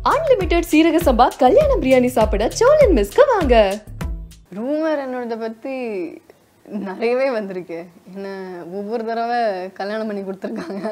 Unlimited சீரக சம்பா கல்யாண பிரியாணி சாப்பிட சோழன் மிஸ்க்கு வாங்க ரூமர் என்னோட பற்றி நிறையவே வந்திருக்கு என்ன ஒவ்வொரு தடவை கல்யாணம் பண்ணி கொடுத்துருக்காங்க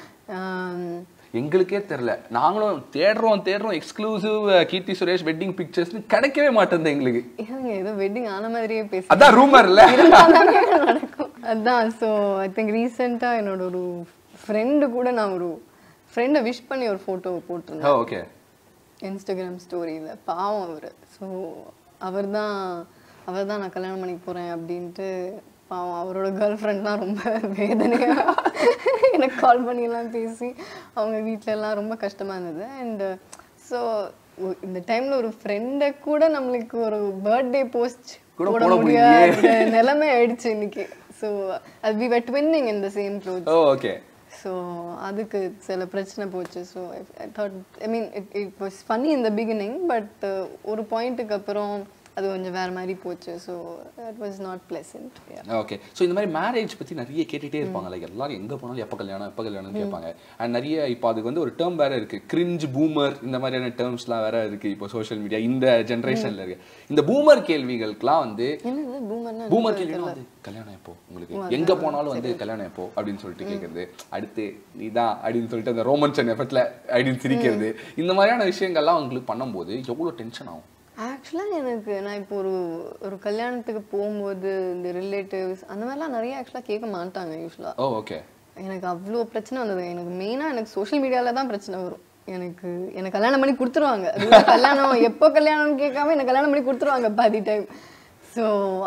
ஆம், எங்களுக்கே தெரில நாங்களும் தேடுறோம் தேடுறோம் எக்ஸ்க்ளூசிவ் கீர்த்தி சுரேஷ் வெட்டிங் பிக்சர்ஸ்னு கிடைக்கவே மாட்டேங்குது எங்களுக்கு ஏங்க ஏதோ வெட்டிங் ஆன மாதிரியே பேச அதான் ரூமர்ல இருந்தாதானே நடக்கும் அதான் ஸோ ஐ திங்க் ரீசெண்டாக என்னோட ஒரு ஃப்ரெண்டு கூட நான் ஒரு ஃப்ரெண்டை விஷ் பண்ணி ஒரு ஃபோட்டோ போட்டிருந்தேன் ஓகே இன்ஸ்டாகிராம் ஸ்டோரியில் பாவம் அவர் ஸோ அவர் தான் அவர் தான் நான் கல்யாணம் பண்ணிக்க போகிறேன் அப்படின்ட்டு பாவம் அவரோட கேர்ள் ஃப்ரெண்ட்லாம் ரொம்ப வேதனையாக எனக்கு கால் பண்ணியெல்லாம் பேசி அவங்க வீட்ல எல்லாம் ரொம்ப கஷ்டமாக இருந்தது அண்ட் ஸோ இந்த டைமில் ஒரு ஃப்ரெண்டை கூட நம்மளுக்கு ஒரு பர்த்டே போஸ்ட் கூட போட போட முடியாத நிலைமை ஆயிடுச்சு இன்னைக்கு ஸோ அது வி வெட் வின்னிங் இந்த same cloth oh okay so அதுக்கு சில பிரச்சனை போச்சு so I thought I mean it it was funny in the beginning but ஒரு பாயிண்ட்டுக்கு அப்புறம் அது கொஞ்சம் வேற மாதிரி போச்சு so that was not pleasant okay so இந்த மாதிரி மேரேஜ் பற்றி நிறைய கேட்டுகிட்டே இருப்பாங்க லைக் எல்லாரும் எங்கே போனாலும் எப்போ கல்யாணம் எப்போ கல்யாணம் கேட்பாங்க அண்ட் நிறைய இப்போ அதுக்கு வந்து ஒரு டேர்ம் வேற இருக்கு கிரிஞ்ச் பூமர் இந்த மாதிரியான டேர்ம்ஸ்லாம் வேற இருக்கு இப்போ சோஷியல் மீடியா இந்த ஜென்ரேஷன்ல இருக்கு இந்த பூமர் கேள்விகளுக்குலாம் வந்து என்னது பூமர்னா பூமர் கேள்வினா வந்து கல்யாணம் எப்போ உங்களுக்கு எங்க போனாலும் வந்து கல்யாணம் எப்போ அப்படின்னு சொல்லிட்டு கேட்கறது அடுத்து நீதான் அப்படின்னு சொல்லிட்டு அந்த ரோமன்சன் எஃபெக்ட்ல அப்படின்னு சிரிக்கிறது இந்த மாதிரியான விஷயங்கள்லாம் உங்களுக்கு பண்ணும்போது எவ்வளவு டென்ஷன் ஆகும் ஆக்சுவலாக எனக்கு நான் இப்போ ஒரு ஒரு கல்யாணத்துக்கு போகும்போது இந்த ரிலேட்டிவ்ஸ் அந்த மாதிரிலாம் நிறைய ஆக்சுவலாக கேட்க மாட்டாங்க யூஸ்வலாக ஓ ஓகே எனக்கு அவ்வளோ பிரச்சனை வந்தது எனக்கு மெயினாக எனக்கு சோஷியல் மீடியாவில் தான் பிரச்சனை வரும் எனக்கு எனக்கு கல்யாணம் பண்ணி கொடுத்துருவாங்க அதுவும் கல்யாணம் எப்போ கல்யாணம்னு கேட்காம எனக்கு கல்யாணம் பண்ணி கொடுத்துருவாங்க பாதி டைம் ஸோ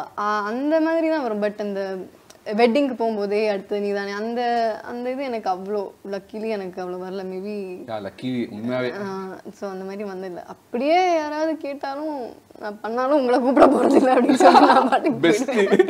அந்த மாதிரி தான் வரும் பட் அந்த வெட்டிங்க்கு போகும்போதே அடுத்து நீ தானே அந்த அந்த இது எனக்கு அவ்வளோ லக்கிலி எனக்கு அவ்வளோ வரல மேபி லக்கி உண்மையாவே ஸோ அந்த மாதிரி வந்ததில்லை அப்படியே யாராவது கேட்டாலும் நான் பண்ணாலும் உங்களை கூப்பிட போகிறதில்ல அப்படின்னு சொல்லி நான் பாட்டுக்கு பெஸ்ட்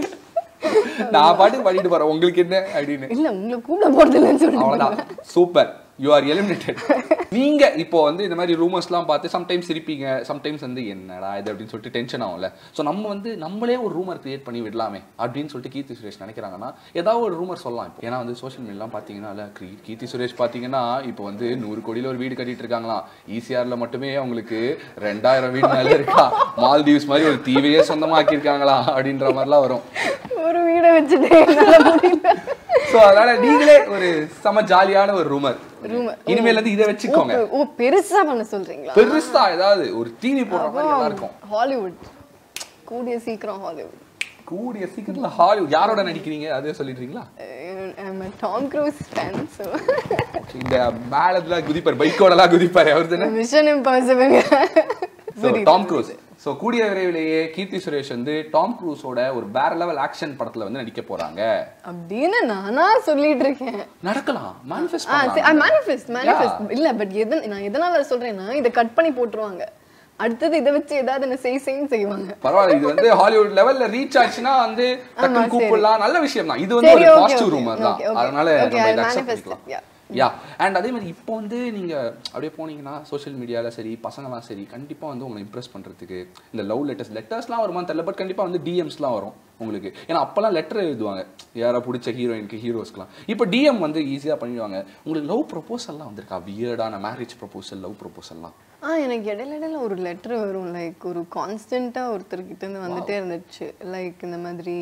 நான் பாட்டுக்கு பண்ணிட்டு போறேன் உங்களுக்கு என்ன அப்படின்னு இல்லை உங்களை கூப்பிட போகிறதில்லன்னு சொல்லி அவ்வளவுதான் சூப்பர் யூ ஆர் எலிமினேட்டட் நீங்க இப்போ வந்து இந்த மாதிரி ரூமர்ஸ்லாம் பார்த்து சம்டைம்ஸ் சிரிப்பீங்க சம்டைம்ஸ் வந்து என்னடா இது அப்படின்னு சொல்லிட்டு டென்ஷன் ஆகும்ல ஸோ நம்ம வந்து நம்மளே ஒரு ரூமர் கிரியேட் பண்ணி விடலாமே அப்படின்னு சொல்லிட்டு கீர்த்தி சுரேஷ் நினைக்கிறாங்கன்னா ஏதாவது ஒரு ரூமர் சொல்லலாம் இப்போ ஏன்னா வந்து சோஷியல் மீடியாலாம் பார்த்தீங்கன்னா இல்ல, கீ- கீர்த்தி சுரேஷ் பார்த்தீங்கன்னா இப்போ வந்து நூறு கோடியில் ஒரு வீடு கட்டிட்டு இருக்காங்களாம் ஈசிஆர்ல மட்டுமே அவங்களுக்கு ரெண்டாயிரம் வீடு மேல இருக்கா மால்தீவ்ஸ் மாதிரி ஒரு தீவையே சொந்தமாக்கியிருக்காங்களா அப்படின்ற மாதிரிலாம் வரும் ஒரு வீடை வச்சுட்டு என்னால் முடியல ஸோ அதனால நீங்களே ஒரு செம ஜாலியான ஒரு ரூமர் Rumor. இனிமேல இருந்து இதை வச்சுக்கோங்க ஓ பெருசா பண்ண சொல்றீங்களா பெருசா ஏதாவது ஒரு டிவி போடுற மாதிரி நல்லா இருக்கும் ஹாலிவுட் கூடிய சீக்கிரம் ஹாலிவுட் கூடிய சீக்கிரத்துல ஹாலிவுட் யாரோட நடிக்கிறீங்க அதே சொல்லிடுறீங்களா டாம் க்ரூஸ் ஃபேன் ஸோ இந்த மேலத்துல குதிப்பாரு பைக்கோடலாம் குதிப்பாரு அவர் தானே Mission Impossible Tom Cruise so கூடிய விரைவிலேயே கீர்த்தி சுரேஷ் வந்து டாம் க்ரூஸோட ஒரு வேற லெவல் ஆக்ஷன் படத்துல வந்து நடிக்க போறாங்க அப்படின்னு நானா சொல்லிட்டு இருக்கேன் நடக்கலாம் மேனிஃபெஸ்ட் ஆ மேனிஃபெஸ்ட் மேனிஃபெஸ்ட் இல்ல பட் எதன் நான் எதனால சொல்றேன்னா இதை கட் பண்ணி போட்டுருவாங்க அடுத்தது இதை வச்சு ஏதாவது என்ன செய் செய்யும் செய்வாங்க பரவாயில்ல இது வந்து ஹாலிவுட் லெவல்ல ரீச் ஆச்சுன்னா வந்து டக்குனு சரி. கூப்பிடலாம் நல்ல விஷயம் தான் இது வந்து சரி, ஒரு okay, பாசிட்டிவ் okay, ரூமர் தான் okay, okay. அதனால Okay, நம்ம I'll இதை accept manifest பண்ணிக்கலாம் it, yeah. யா அண்ட் அதே மாதிரி இப்போ வந்து நீங்க அப்படியே போனீங்கன்னா சோஷியல் மீடியால சரி பசங்கலாம் சரி கண்டிப்பா வந்து உங்களை இம்ப்ரெஸ் பண்றதுக்கு இந்த லவ் லெட்டர்ஸ் லெட்டர்ஸ்லாம் வருமா தெரியல பட் கண்டிப்பா வந்து டிஎம்ஸ்லாம் வரும் உங்களுக்கு ஏன்னா அப்பெல்லாம் லெட்டர் எழுதுவாங்க யாரா பிடிச்ச ஹீரோயினுக்கு ஹீரோஸ்க்குலாம் இப்போ டிஎம் வந்து ஈஸியா பண்ணிடுவாங்க உங்களுக்கு லவ் ப்ரொபோசல்லாம் வந்திருக்கா வியர்டான மேரேஜ் ப்ரொபோசல் லவ் ப்ரொபோசல்லாம் ஆ எனக்கு இடையில இடையில ஒரு லெட்டர் வரும் லைக் ஒரு கான்ஸ்டண்ட்டாக ஒருத்தர்கிட்ட இருந்து வந்துட்டே இருந்துச்சு லைக் இந்த மாதிரி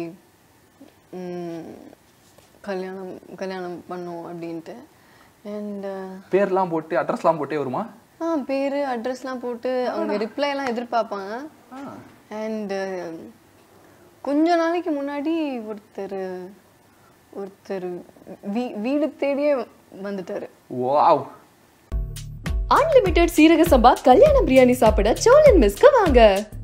ம், கல்யாணம் கல்யாணம் பண்ணோம் அப்படின்ட்டு அண்ட் பேர்லாம் போட்டு அட்ரஸ்லாம் போட்டே வருமா ஆ பேர் அட்ரஸ்லாம் போட்டு அவங்க ரிப்ளை எல்லாம் எதிர்பார்ப்பாங்க அண்ட் கொஞ்ச நாளைக்கு முன்னாடி ஒருத்தர் ஒருத்தர் வீ வீடு தேடியே வந்துட்டாரு வாவ் அன்லிமிட்டெட் சீரக சம்பா கல்யாண பிரியாணி சாப்பிட சோழன் மிஸ்க்கு வாங்க